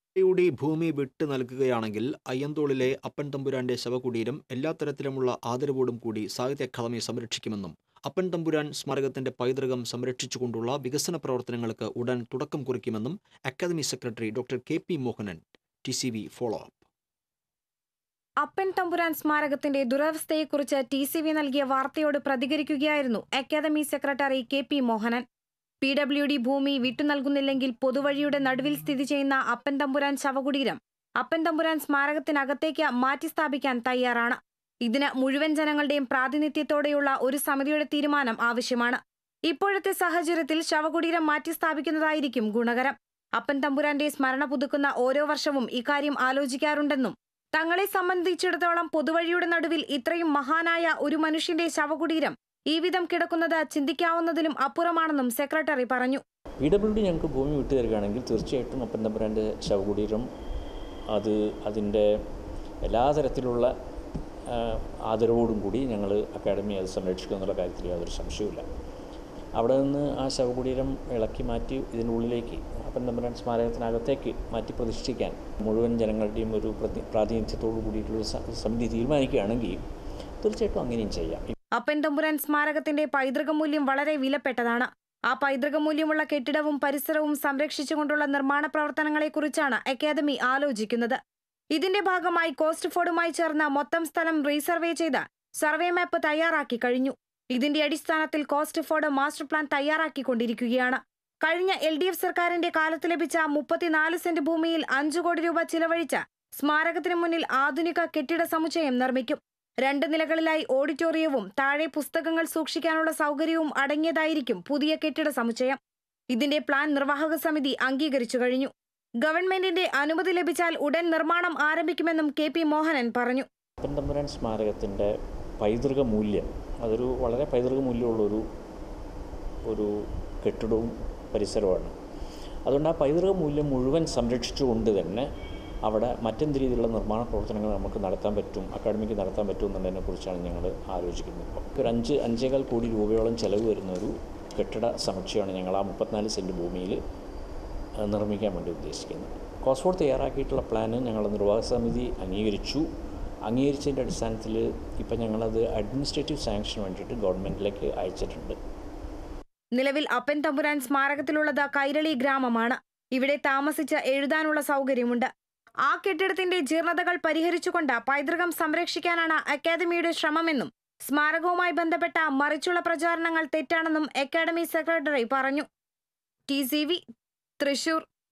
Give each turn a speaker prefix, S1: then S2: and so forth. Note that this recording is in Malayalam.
S1: യുടെ ഭൂമി വിട്ടു നൽകുകയാണെങ്കിൽ അയ്യന്തോളിലെ അപ്പൻ തമ്പുരാന്റെ ശവകുടീരം എല്ലാ തരത്തിലുമുള്ള ആദരവോടും കൂടി സാഹിത്യ അക്കാദമി സംരക്ഷിക്കുമെന്നും അപ്പൻ തമ്പുരാൻ സ്മാരകത്തിന്റെ പൈതൃകം സംരക്ഷിച്ചുകൊണ്ടുള്ള വികസന പ്രവർത്തനങ്ങൾക്ക് ഉടൻ തുടക്കം കുറിക്കുമെന്നും academy secretary doctor K P Mohanan T C V follow up
S2: Appan Thampuran സ്മാരകത്തിന്റെ ദുരവസ്ഥയെക്കുറിച്ച് ടി സി വി നൽകിയ വാർത്തയോട് പ്രതികരിക്കുകയായിരുന്നു academy secretary K P Mohanan P W D ഭൂമി വിട്ടുനൽകുന്നില്ലെങ്കിൽ പൊതുവഴിയുടെ നടുവിൽ സ്ഥിതി ചെയ്യുന്ന അപ്പൻ തമ്പുരാൻ ശവകുടീരം അപ്പൻ തമ്പുരാൻ സ്മാരകത്തിനകത്തേക്ക് മാറ്റിസ്ഥാപിക്കാൻ തയ്യാറാണ് ഇതിന് മുഴുവൻ ജനങ്ങളുടെയും പ്രാതിനിധ്യത്തോടെയുള്ള ഒരു സമിതിയുടെ തീരുമാനം ആവശ്യമാണ് ഇപ്പോഴത്തെ സാഹചര്യത്തിൽ ശവകുടീരം മാറ്റിസ്ഥാപിക്കുന്നതായിരിക്കും ഗുണകരം അപ്പൻ തമ്പുരാന്റെ സ്മരണ പുതുക്കുന്ന ഓരോ വർഷവും ഇക്കാര്യം ആലോചിക്കാറുണ്ടെന്നും തങ്ങളെ സംബന്ധിച്ചിടത്തോളം പൊതുവഴിയുടെ നടുവിൽ ഇത്രയും മഹാനായ ഒരു മനുഷ്യന്റെ ശവകുടീരം ഈ വിധം കിടക്കുന്നത് ചിന്തിക്കാവുന്നതിലും അപ്പുറമാണെന്നും സെക്രട്ടറി പറഞ്ഞു
S3: പി ഡബ്ല്യു ഡി ഞങ്ങൾക്ക് ഭൂമി വിട്ടു തരികയാണെങ്കിൽ തീർച്ചയായിട്ടും അപ്പൻ തമ്പുരാൻ്റെ ശവകുടീരം അത് അതിൻ്റെ എല്ലാ തരത്തിലുള്ള ആ, ആദരവോടും കൂടി ഞങ്ങൾ അക്കാഡമി അത് സംരക്ഷിക്കും എന്നുള്ള കാര്യത്തിൽ യാതൊരു സംശയവുമില്ല അവിടെ നിന്ന് ആ ശവകുടീരം ഇളക്കി മാറ്റി ഇതിൻ്റെ ഉള്ളിലേക്ക് അപ്പൻ തമ്പുരാൻ സ്മാരകത്തിനകത്തേക്ക് മാറ്റി പ്രതിഷ്ഠിക്കാൻ മുഴുവൻ ജനങ്ങളുടെയും ഒരു പ്രതി പ്രാതിനിധ്യത്തോടു കൂടിയിട്ടുള്ള ഒരു സ- സമിതി തീരുമാനിക്കുകയാണെങ്കിൽ തീർച്ചയായിട്ടും അങ്ങനെയും ചെയ്യാം
S2: അപ്പൻ തമ്പുരാൻ സ്മാരകത്തിന്റെ പൈതൃക മൂല്യം വളരെ വിലപ്പെട്ടതാണ് ആ പൈതൃക മൂല്യമുള്ള കെട്ടിടവും പരിസരവും സംരക്ഷിച്ചുകൊണ്ടുള്ള നിർമ്മാണ പ്രവർത്തനങ്ങളെക്കുറിച്ചാണ് അക്കാദമി ആലോചിക്കുന്നത് ഇതിന്റെ ഭാഗമായി കോസ്റ്റ് ഫോർഡുമായി ചേർന്ന് മൊത്തം സ്ഥലം റീസർവേ ചെയ്ത് സർവേ മാപ്പ് തയ്യാറാക്കി കഴിഞ്ഞു ഇതിന്റെ അടിസ്ഥാനത്തിൽ കോസ്റ്റ് ഫോർഡ് മാസ്റ്റർ പ്ലാൻ തയ്യാറാക്കിക്കൊണ്ടിരിക്കുകയാണ് കഴിഞ്ഞ എൽ ഡി എഫ് സർക്കാരിന്റെ കാലത്ത് ലഭിച്ച മുപ്പത്തിനാല് സെന്റ് ഭൂമിയിൽ അഞ്ചു കോടി രൂപ ചിലവഴിച്ച് സ്മാരകത്തിന് മുന്നിൽ ആധുനിക കെട്ടിട സമുച്ചയം നിർമ്മിക്കും രണ്ട് നിലകളിലായി ഓഡിറ്റോറിയവും താഴെ പുസ്തകങ്ങൾ സൂക്ഷിക്കാനുള്ള സൗകര്യവും അടങ്ങിയതായിരിക്കും പുതിയ കെട്ടിട സമുച്ചയം ഇതിന്റെ പ്ലാൻ നിർവാഹക സമിതി അംഗീകരിച്ചു കഴിഞ്ഞു ഗവൺമെന്റിന്റെ അനുമതി ലഭിച്ചാൽ ഉടൻ നിർമ്മാണം ആരംഭിക്കുമെന്നും കെ പി മോഹനൻ പറഞ്ഞു
S3: അപ്പൻ തമ്പുരാൻ സ്മാരകത്തിൻ്റെ പൈതൃക മൂല്യം അതൊരു വളരെ പൈതൃക മൂല്യമുള്ളൊരു ഒരു കെട്ടിടവും പരിസരവുമാണ് അതുകൊണ്ട് ആ പൈതൃക മൂല്യം മുഴുവൻ സംരക്ഷിച്ചുകൊണ്ട് തന്നെ അവിടെ മറ്റെന്ത് രീതിയിലുള്ള നിർമ്മാണ പ്രവർത്തനങ്ങൾ നമുക്ക് നടത്താൻ പറ്റും അക്കാഡമിക്ക് നടത്താൻ പറ്റും എന്നുള്ളതിനെക്കുറിച്ചാണ് ഞങ്ങൾ ആലോചിക്കുന്നത് ഇപ്പോൾ ഒരു അഞ്ച് അഞ്ചേകാൽ കോടി രൂപയോളം ചിലവ് വരുന്ന ഒരു കെട്ടിട സമുച്ചയമാണ് ഞങ്ങൾ ആ മുപ്പത്തിനാല് സെൻറ്റ് ഭൂമിയിൽ ആ, നിർമ്മിക്കാൻ വേണ്ടി ഉദ്ദേശിക്കുന്നത് കോസ്ഫോർഡ് തയ്യാറാക്കിയിട്ടുള്ള പ്ലാന് ഞങ്ങൾ നിർവാഹക സമിതി അംഗീകരിച്ചു അംഗീകരിച്ചതിൻ്റെ അടിസ്ഥാനത്തിൽ ഇപ്പം ഞങ്ങളത് അഡ്മിനിസ്ട്രേറ്റീവ് സാങ്ഷന് വേണ്ടിയിട്ട് ഗവൺമെൻറ്റിലേക്ക് അയച്ചിട്ടുണ്ട്
S2: നിലവിൽ അപ്പൻ തമ്പുരാൻ സ്മാരകത്തിലുള്ളത് കൈരളി ഗ്രാമമാണ് ഇവിടെ താമസിച്ച് എഴുതാനുള്ള സൗകര്യമുണ്ട് ആ കെട്ടിടത്തിന്റെ ജീർണതകൾ പരിഹരിച്ചുകൊണ്ട് പൈതൃകം സംരക്ഷിക്കാനാണ് അക്കാദമിയുടെ ശ്രമമെന്നും സ്മാരകവുമായി ബന്ധപ്പെട്ട മറിച്ചുള്ള പ്രചാരണങ്ങൾ തെറ്റാണെന്നും അക്കാദമി സെക്രട്ടറി പറഞ്ഞു ടി സി വി തൃശൂർ